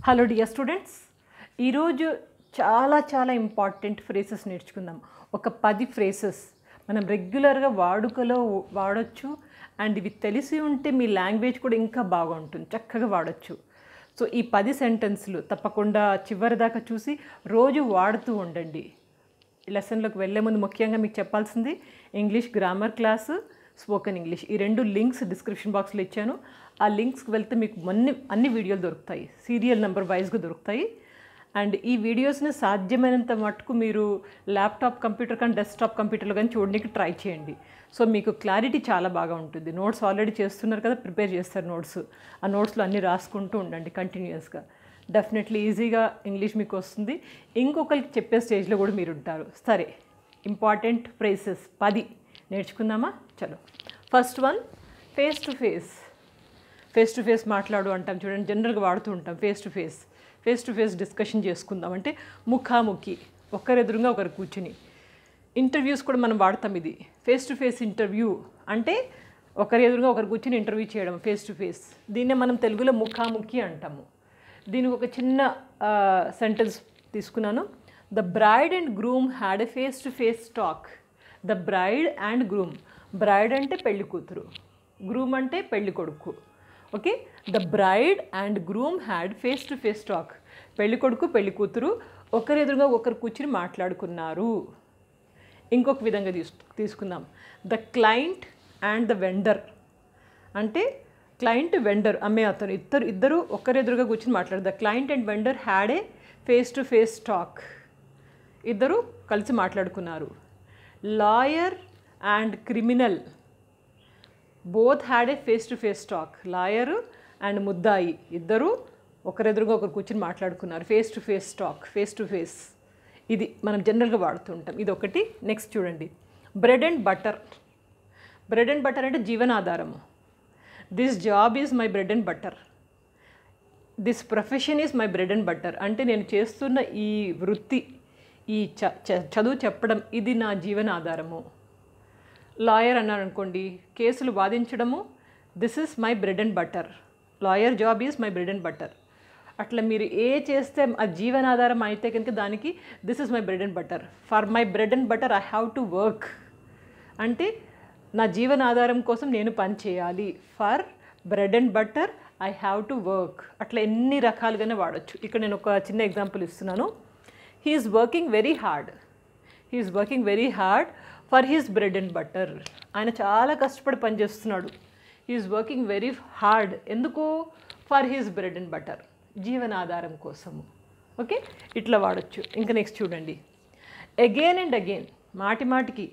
hello dear students ఈరోజు చాలా చాలా ఇంపార్టెంట్ ఫ్రేసెస్ నేర్చుకుందాం ఒక పది ఫ్రేసెస్ మనం రెగ్యులర్గా వాడుకలో వాడచ్చు అండ్ ఇవి తెలిసి ఉంటే మీ లాంగ్వేజ్ కూడా ఇంకా బాగుంటుంది చక్కగా వాడచ్చు సో ఈ పది సెంటెన్స్లు తప్పకుండా చివరి దాకా చూసి రోజు వాడుతూ ఉండండి లెసన్లోకి వెళ్ళే ముందు ముఖ్యంగా మీకు చెప్పాల్సింది English grammar class spoken English ఈ రెండు లింక్స్ డిస్క్రిప్షన్ బాక్స్లో ఇచ్చాను ఆ లింక్స్కి వెళ్తే మీకు అన్ని అన్ని వీడియోలు దొరుకుతాయి సీరియల్ నెంబర్ వైజ్గా దొరుకుతాయి అండ్ ఈ వీడియోస్ని సాధ్యమైనంత మటుకు మీరు ల్యాప్టాప్ కంప్యూటర్ కానీ డెస్క్టాప్ కంప్యూటర్లో కానీ చూడడానికి ట్రై చేయండి సో మీకు క్లారిటీ చాలా బాగా ఉంటుంది నోట్స్ ఆల్రెడీ చేస్తున్నారు కదా ప్రిపేర్ చేస్తారు నోట్స్ ఆ నోట్స్లో అన్నీ రాసుకుంటూ ఉండండి కంటిన్యూస్గా డెఫినెట్లీ ఈజీగా ఇంగ్లీష్ మీకు వస్తుంది ఇంకొకరికి చెప్పే స్టేజ్లో కూడా మీరు ఉంటారు సరే ఇంపార్టెంట్ ప్రైసెస్ పది నేర్చుకుందామా చలో first one face to face face to face మాట్లాడు అంటాం చూడండి జనరల్గా వాడుతూ ఉంటాం face to face face to face discussion చేసుకుందాం అంటే ముఖాముఖి ఒకరెదురుగా ఒకరు కూర్చుని ఇంటర్వ్యూస్ కూడా మనం వాడతాం ఇది ఫేస్ టు ఫేస్ ఇంటర్వ్యూ అంటే ఒకరి ఎదురుగా ఒకరు కూర్చుని ఇంటర్వ్యూ చేయడం ఫేస్ టు ఫేస్ దీన్నే మనం తెలుగులో ముఖాముఖి అంటాము దీనికి ఒక చిన్న సెంటెన్స్ తీసుకున్నాను the bride and groom had a face to face talk the bride and groom bride అంటే పెళ్లి కూతురు గ్రూమ్ అంటే పెళ్లి కొడుకు okay the bride and groom had face to face talk పెళ్లి కొడుకు పెళ్లి కూతురు ఒకరి ఎదురుగా ఒకరు కూర్చుని మాట్లాడుకున్నారు ఇంకొక విధంగా తీసు తీసుకుందాం the client and the vendor అంటే క్లయింట్ వెండర్ అమ్మే అతను ఇద్దరు ఇద్దరు ఒకరెదురుగా కూర్చుని మాట్లాడారు the client and vendor had a face to face talk ఇద్దరు కలిసి మాట్లాడుకున్నారు lawyer and criminal both had a face to face talk lawyer and ముద్దాయి ఇద్దరు ఒకరెదురుగా ఒకరు కూర్చుని మాట్లాడుకున్నారు face to face talk face to face ఇది మనం జనరల్గా వాడుతుంటాం ఇది ఒకటి నెక్స్ట్ చూడండి bread and butter bread and butter అంటే జీవనాధారము this job is my bread and butter this profession is my bread and butter అంటే నేను చేస్తున్న ఈ వృత్తి ఈ చ చ- చదువు చెప్పడం ఇది నా జీవనాధారము లాయర్ అన్నారు అనుకోండి కేసులు వాదించడము this is my bread and butter lawyer job is my bread and butter అట్లా మీరు ఏ చేస్తే ఆ జీవనాధారం అయితే కనుక దానికి this is my bread and butter for my bread and butter I have to work అంటే నా జీవనాధారం కోసం నేను పని చేయాలి for bread and butter I have to work అట్లా ఎన్ని రకాలుగానే వాడచ్చు ఇక్కడ నేను ఒక చిన్న ఎగ్జాంపుల్ ఇస్తున్నాను he's working very hard he's working very hard for his bread and butter ఆయన చాలా కష్టపడి పనిచేస్తున్నాడు హీఈస్ వర్కింగ్ వెరీ హార్డ్ ఎందుకు for his bread and butter జీవనాధారం కోసము ఓకే ఇట్లా వాడచ్చు ఇంకా నెక్స్ట్ చూడండి అగైన్ అండ్ అగైన్ మాటి మాటికి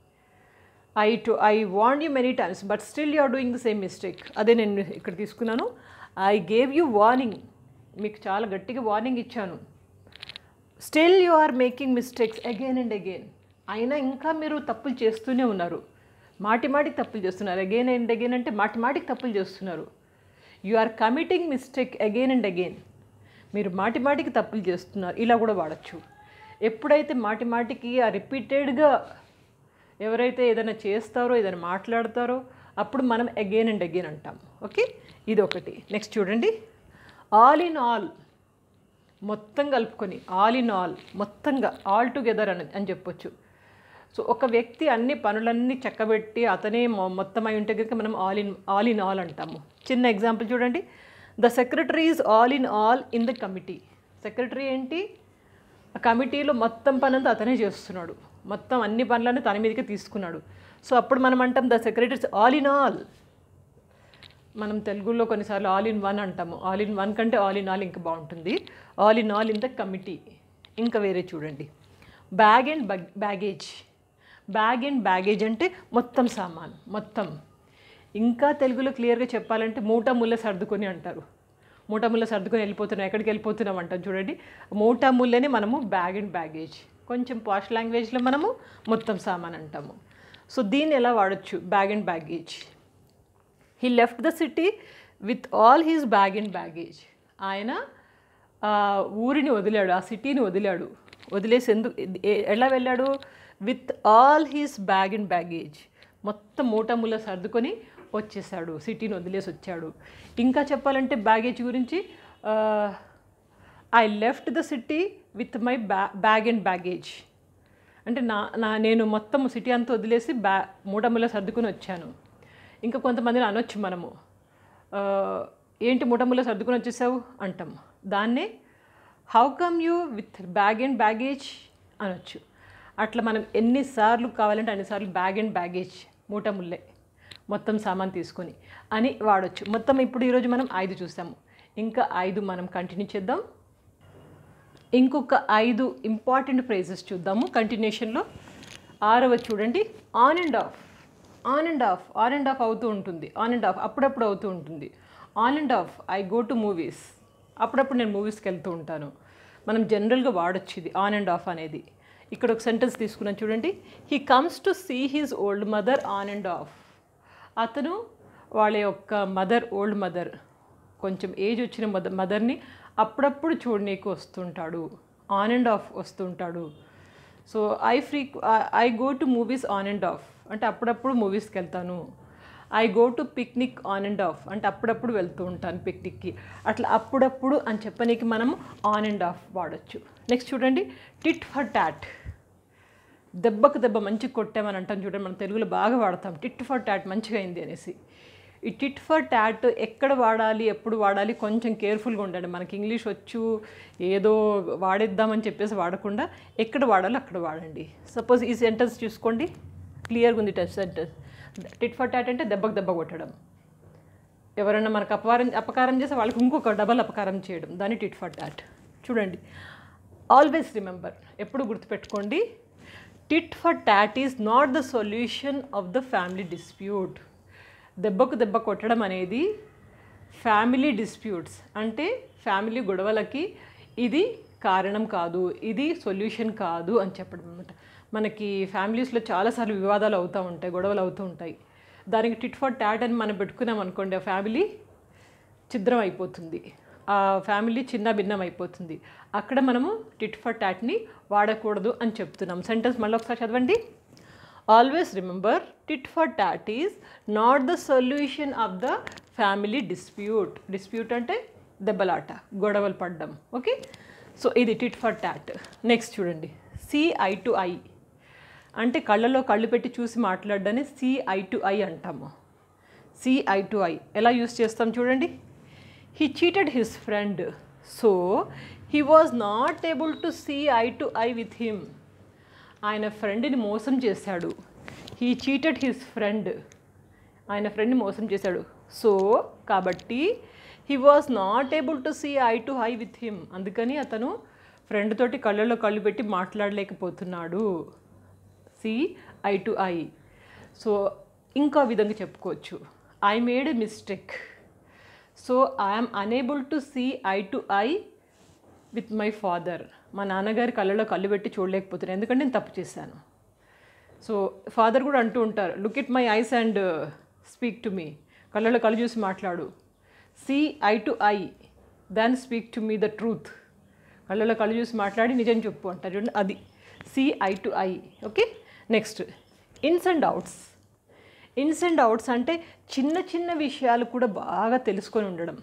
I to I want you many times but still you are doing the same mistake అదే నేను ఇక్కడ తీసుకున్నాను ఐ గేవ్ యూ వార్నింగ్ మీకు చాలా గట్టిగా వార్నింగ్ ఇచ్చాను still you are making mistakes again and again అయినా ఇంకా మీరు తప్పులు చేస్తూనే ఉన్నారు మాటి మాటికి తప్పులు చేస్తున్నారు అగైన్ అండ్ అగైన్ అంటే మాటి మాటికి తప్పులు చేస్తున్నారు you are committing mistake again and again మీరు మాటి మాటికి తప్పులు చేస్తున్నారు ఇలా కూడా వాడచ్చు ఎప్పుడైతే మాటి మాటికి ఆ రిపీటెడ్గా ఎవరైతే ఏదైనా చేస్తారో ఏదైనా మాట్లాడతారో అప్పుడు మనం అగైన్ అండ్ అగైన్ అంటాం ఓకే ఇది ఒకటి నెక్స్ట్ చూడండి ఆల్ ఇన్ ఆల్ మొత్తం కలుపుకొని ఆల్ ఇన్ ఆల్ మొత్తంగా ఆల్ టుగెదర్ అని అని చెప్పొచ్చు సో ఒక వ్యక్తి అన్ని పనులన్నీ చక్కబెట్టి అతనే మొ- మొత్తం అయి ఉంటే కనుక మనం all in all in all అంటాము చిన్న ఎగ్జాంపుల్ చూడండి the secretary is all in all in the committee secretary ఏంటి ఆ కమిటీలో మొత్తం పనంతా అతనే చేస్తున్నాడు మొత్తం అన్ని పనులన్నీ తన మీదకే తీసుకున్నాడు సో అప్పుడు మనం అంటాం the secretaries all in all మనం తెలుగులో కొన్నిసార్లు ఆల్ ఇన్ వన్ అంటాము ఆల్ ఇన్ వన్ కంటే ఆల్ ఇన్ ఆల్ ఇంకా బాగుంటుంది all in all in the committee ఇంకా వేరే చూడండి bag and baggage bag and baggage అంటే మొత్తం సామాన్ మొత్తం ఇంకా తెలుగులో క్లియర్గా చెప్పాలంటే మూట ముళ్ళ సర్దుకొని అంటారు మూట ముళ్ళ సర్దుకొని వెళ్ళిపోతున్నాం ఎక్కడికి వెళ్ళిపోతున్నాం అంటాం చూడండి మూట ముళ్ళని మనము బ్యాగ్ అండ్ బ్యాగేజ్ కొంచెం పాష్ లాంగ్వేజ్లో మనము మొత్తం సామాన్ అంటాము సో దీన్ని ఎలా వాడచ్చు bag and baggage he left the city with all his bag and baggage ఆయన ఆ, ఊరిని వదిలాడు ఆ సిటీని వదిలాడు వదిలేసి ఎందుకు ఏ- ఎలా వెళ్ళాడు with all his bag and baggage మొత్తం మూట ముళ్ళ సర్దుకొని వచ్చేసాడు సిటీని వదిలేసి వచ్చాడు ఇంకా చెప్పాలంటే బ్యాగేజ్ గురించి ఆ, I left the city with my బ్యా బ్యాగ్ అండ్ బ్యాగేజ్ అంటే నా నా నేను మొత్తం సిటీ అంతా వదిలేసి బ్యా మూటములో సర్దుకుని వచ్చాను ఇంకా కొంతమందిని అనొచ్చు మనము ఆ, ఏంటి మూటములో సర్దుకుని వచ్చేసావు అంటాం దాన్నే how come you with bag and baggage అనొచ్చు అట్లా మనం ఎన్నిసార్లు కావాలంటే అన్నిసార్లు బ్యాగ్ అండ్ బ్యాగేజ్ మూటముల్లే మొత్తం సామాన్ తీసుకొని అని వాడొచ్చు మొత్తం ఇప్పుడు ఈరోజు మనం ఐదు చూసాము ఇంకా ఐదు మనం కంటిన్యూ చేద్దాం ఇంకొక ఐదు ఇంపార్టెంట్ ఫ్రేజెస్ చూద్దాము కంటిన్యూషన్లో ఆరవ చూడండి on and off on and off on and off అవుతూ ఉంటుంది ఆన్ అండ్ ఆఫ్ అప్పుడప్పుడు అవుతూ ఉంటుంది on and off I go to movies అప్పుడప్పుడు నేను మూవీస్కి వెళ్తూ ఉంటాను మనం జనరల్గా వాడొచ్చు ఇది ఆన్ అండ్ ఆఫ్ అనేది ఇక్కడ ఒక సెంటెన్స్ తీసుకున్నాను చూడండి he comes to see his old mother on and off అతను వాళ్ళ యొక్క మదర్ ఓల్డ్ మదర్ కొంచెం ఏజ్ వచ్చిన మద మదర్ని అప్పుడప్పుడు చూడనీకి వస్తుంటాడు ఆన్ అండ్ ఆఫ్ వస్తుంటాడు so I free I go to movies on and off అంటే అప్పుడప్పుడు మూవీస్కి వెళ్తాను I go to picnic on and off అంటే అప్పుడప్పుడు వెళ్తూ ఉంటాను పిక్నిక్కి అట్లా అప్పుడప్పుడు అని చెప్పనీకి మనం ఆన్ అండ్ ఆఫ్ వాడచ్చు నెక్స్ట్ చూడండి టిట్ ఫర్ టాట్ దెబ్బకు దెబ్బ మంచి కొట్టామని అంటాం చూడండి మనం తెలుగులో బాగా వాడతాం టిట్ ఫర్ టాట్ మంచిగా అయింది అనేసి ఈ టిట్ ఫర్ టాట్ ఎక్కడ వాడాలి ఎప్పుడు వాడాలి కొంచెం కేర్ఫుల్గా ఉండండి మనకి ఇంగ్లీష్ వచ్చు ఏదో వాడేద్దామని చెప్పేసి వాడకుండా ఎక్కడ వాడాలో అక్కడ వాడండి సపోజ్ ఈ సెంటెన్స్ చూసుకోండి క్లియర్గా ఉంది touch sentence tit for tat అంటే దెబ్బకు దెబ్బ కొట్టడం ఎవరైనా మనకు అపకారం అపకారం చేస్తే వాళ్ళకి ఇంకొక డబల్ అపకారం చేయడం దాన్ని టిట్ ఫర్ టాట్ చూడండి ఆల్వేస్ రిమెంబర్ ఎప్పుడు గుర్తుపెట్టుకోండి tit for tat is not the solution of the family dispute దెబ్బకు దెబ్బ కొట్టడం అనేది ఫ్యామిలీ డిస్ప్యూట్స్ అంటే ఫ్యామిలీ గొడవలకి ఇది కారణం కాదు ఇది సొల్యూషన్ కాదు అని చెప్పడం అనమాట మనకి ఫ్యామిలీస్లో చాలాసార్లు వివాదాలు అవుతూ ఉంటాయి గొడవలు అవుతూ ఉంటాయి దానికి టిట్ ఫర్ టాట్ అని మనం పెట్టుకున్నాం అనుకోండి ఆ ఫ్యామిలీ ఛిద్రం అయిపోతుంది ఆ ఫ్యామిలీ చిన్న భిన్నం అయిపోతుంది అక్కడ మనము టిట్ ఫర్ టాట్ని వాడకూడదు అని చెప్తున్నాం సెంటెన్స్ మళ్ళీ ఒకసారి చదవండి always remember tit for tat is not the solution of the family dispute dispute అంటే దెబ్బలాట గొడవలు పడ్డం ఓకే సో ఇది టిట్ ఫర్ టాట్ నెక్స్ట్ చూడండి సి ఐ టు ఐ అంటే కళ్ళలో కళ్ళు పెట్టి చూసి మాట్లాడడాన్ని సి ఐ టు ఐ అంటాము సి ఐ టు ఐ ఎలా యూస్ చేస్తాం చూడండి he cheated his friend so he was not able to see eye to eye with him ఆయన ఫ్రెండ్ని మోసం చేశాడు హీ చీటెడ్ హిస్ ఫ్రెండ్ ఆయన ఫ్రెండ్ని మోసం చేశాడు సో కాబట్టి he was not able to see eye to eye with him అందుకని అతను ఫ్రెండ్ తోటి కళ్ళలో కళ్ళు పెట్టి మాట్లాడలేకపోతున్నాడు see eye to eye so ఇంకో విధంగా చెప్పుకోవచ్చు I made a mistake so I'm unable to see eye to eye with my father మా నాన్నగారి కళ్ళలో కళ్ళు పెట్టి చూడలేకపోతున్నాను ఎందుకంటే నేను తప్పు చేశాను సో ఫాదర్ కూడా అంటూ ఉంటారు look it my eyes and speak to me కళ్ళలో కళ్ళు చూసి మాట్లాడు see eye to eye than speak to me the truth కళ్ళలో కళ్ళు చూసి మాట్లాడి నిజం చెప్పు అంటారు చూడండి అది see eye to eye okay next ins and outs ins and outs అంటే చిన్న చిన్న విషయాలు కూడా బాగా తెలుసుకొని ఉండడం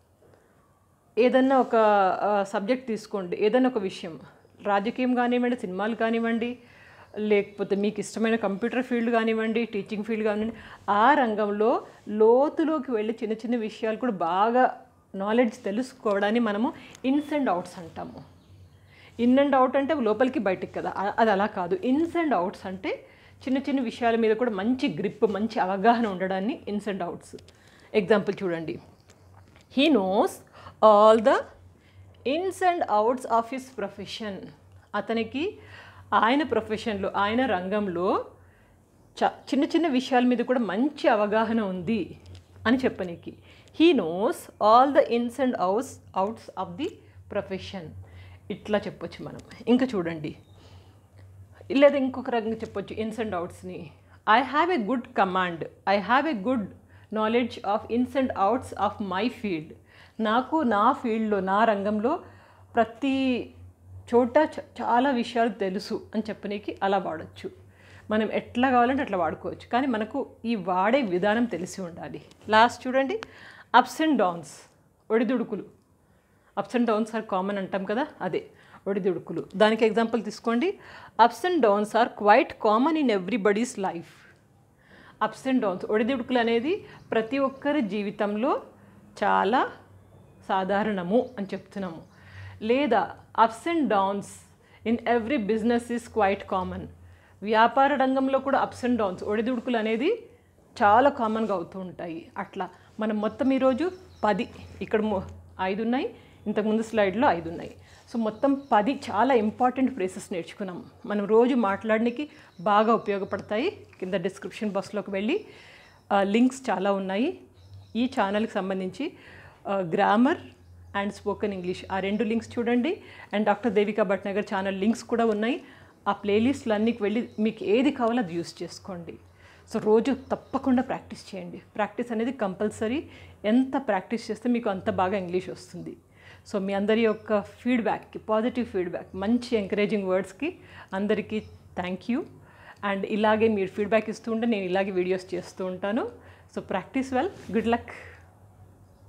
ఏదన్నా ఒక సబ్జెక్ట్ తీసుకోండి ఏదన్నా ఒక విషయం రాజకీయం కానివ్వండి సినిమాలు కానివ్వండి లేకపోతే మీకు ఇష్టమైన కంప్యూటర్ ఫీల్డ్ కానివ్వండి టీచింగ్ ఫీల్డ్ కానివ్వండి ఆ రంగంలో లోతులోకి వెళ్ళి చిన్న చిన్న విషయాలు కూడా బాగా నాలెడ్జ్ తెలుసుకోవడాన్ని మనము ఇన్స్ అండ్ అవుట్స్ అంటాము ఇన్ అండ్ అవుట్ అంటే లోపలికి బయటికి కదా అ- అది అలా కాదు ఇన్స్ అండ్ అవుట్స్ అంటే చిన్న చిన్న విషయాల మీద కూడా మంచి గ్రిప్ మంచి అవగాహన ఉండడాన్ని ఇన్స్ అండ్ అవుట్స్ ఎగ్జాంపుల్ చూడండి he knows all the ins and outs of his profession అతనికి ఆయన ప్రొఫెషన్లో ఆయన రంగంలో చ చిన్న చిన్న విషయాల మీద కూడా మంచి అవగాహన ఉంది అని చెప్పనీకి he knows all the ins and outs outs of the profession ఇట్లా చెప్పొచ్చు మనం ఇంకా చూడండి లేదా ఇంకొక రకంగా చెప్పొచ్చు ఇన్స్ అండ్ అవుట్స్ని I have a good command I have a good knowledge of ins and outs of my field నాకు నా ఫీల్డ్లో నా రంగంలో ప్రతి చోట చ- చాలా విషయాలు తెలుసు అని చెప్పనీకి అలా వాడచ్చు మనం ఎట్లా కావాలంటే అట్లా వాడుకోవచ్చు కానీ మనకు ఈ వాడే విధానం తెలిసి ఉండాలి లాస్ట్ చూడండి అప్స్ అండ్ డౌన్స్ ఒడిదుడుకులు ups and downs are common అంటాం కదా అదే ఒడిదుడుకులు దానికి ఎగ్జాంపుల్ తీసుకోండి ups and downs are quite common in everybody's life ups and downs ఒడిదుడుకులు అనేది ప్రతి ఒక్కరి జీవితంలో చాలా సాధారణము అని చెప్తున్నాము లేదా ups and downs in every business is quite common వ్యాపార రంగంలో కూడా అప్స్ అండ్ డౌన్స్ ఒడిదుడుకులు అనేది చాలా కామన్గా అవుతూ ఉంటాయి అట్లా మనం మొత్తం ఈరోజు పది ఇక్కడ మొ- ఐదు ఉన్నాయి ఇంతకుముందు స్లైడ్లో ఐదు ఉన్నాయి సో మొత్తం పది చాలా ఇంపార్టెంట్ ఫ్రేసెస్ నేర్చుకున్నాం మనం రోజు మాట్లాడడానికి బాగా ఉపయోగపడతాయి కింద డిస్క్రిప్షన్ బాక్స్లోకి వెళ్ళి లింక్స్ చాలా ఉన్నాయి ఈ ఛానల్కి సంబంధించి గ్రామర్ అండ్ స్పోకెన్ ఇంగ్లీష్ ఆ రెండు లింక్స్ చూడండి and doctor Devika Bhatnagar channel links కూడా ఉన్నాయి ఆ ప్లేలిస్ట్లు అన్నికి వెళ్ళి మీకు ఏది కావాలో అది యూస్ చేసుకోండి సో రోజు తప్పకుండా ప్రాక్టీస్ చేయండి ప్రాక్టీస్ అనేది కంపల్సరీ ఎంత ప్రాక్టీస్ చేస్తే మీకు అంత బాగా ఇంగ్లీష్ వస్తుంది సో మీ అందరి యొక్క ఫీడ్బ్యాక్కి పాజిటివ్ ఫీడ్బ్యాక్ మంచి ఎంకరేజింగ్ వర్డ్స్కి అందరికీ థ్యాంక్ యూ అండ్ ఇలాగే మీరు ఫీడ్బ్యాక్ ఇస్తూ ఉంటే నేను ఇలాగే వీడియోస్ చేస్తూ ఉంటాను so practice well good luck